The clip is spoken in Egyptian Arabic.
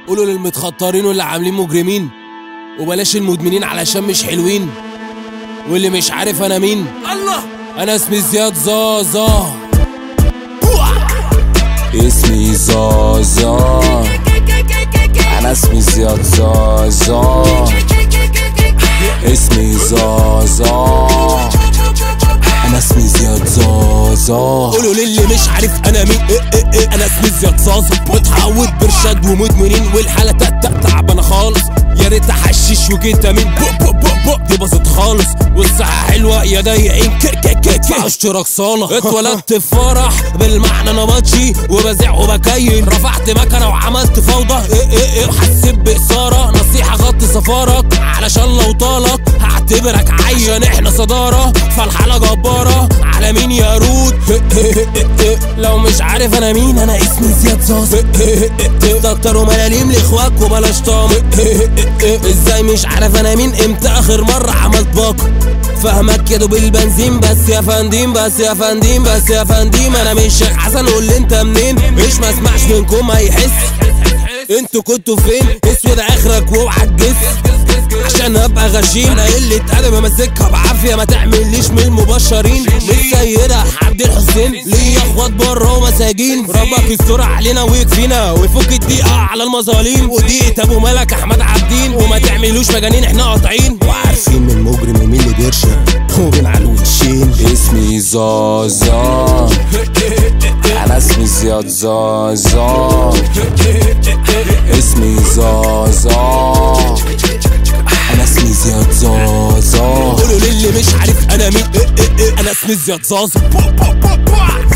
قولوا للمتخطرين واللي عاملين مجرمين وبلاش المدمنين علشان مش حلوين واللي مش عارف انا مين الله انا اسمي زياد زازا اسمي زازا انا اسمي زياد زازا اسمي زازا انا اسمي زياد زازا قولوا للي مش عارف انا مين إيه إيه إيه انا اسمي زياد زازا متعود برشاد ومدمنين والحالة تاتا تعبانة خالص يا ريت احشش وكيتامين بو بو بو بو دي باظت خالص والصحة حلوة يا ضايعين ك ك ك ك اشتراك صالة اتولدت في فرح بالمعنى نبطشي وبزع وبكيل رفعت مكنة وعملت فوضى ايه ايه ايه وحسيت بإثارة نصيحة غطي سفارك علشان لو طالك هعتبرك عشان احنا صدارة فالحالة جبارة على مين يا رود لو مش عارف انا مين انا اسمي زياد زازا دكتور وملاليم لاخواك وبلاش طعم ازاي مش عارف انا مين امتى اخر مرة عملت باقة فهمك يا دوب البنزين بس يا فنديم بس يا فنديم بس يا فنديم انا مش شيخ حسن قول لي انت منين مش ما اسمعش منكم هيحس انتوا كنتوا فين اسود اخرك واوعى تجس عشان ابقى غشيم انا قلة ادب امسكها بعافية ما تعمليش من المبشرين مش سيدة عبد الحسين ليا اخوات بره ومساجين ربك يستر علينا ويكفينا ويفك الضيقة على المظالم وديقة ابو ملك احمد عابدين وما تعملوش مجانين احنا قاطعين وعارفين من المجرم ومين اللي بيرشد ومين على الوشين اسمي زازا انا اسمي زياد زازا اسمي زازا انا اسمي زياد زازا قولوا للي مش عارف انا مين إيه إيه إيه انا اسمي زياد زازا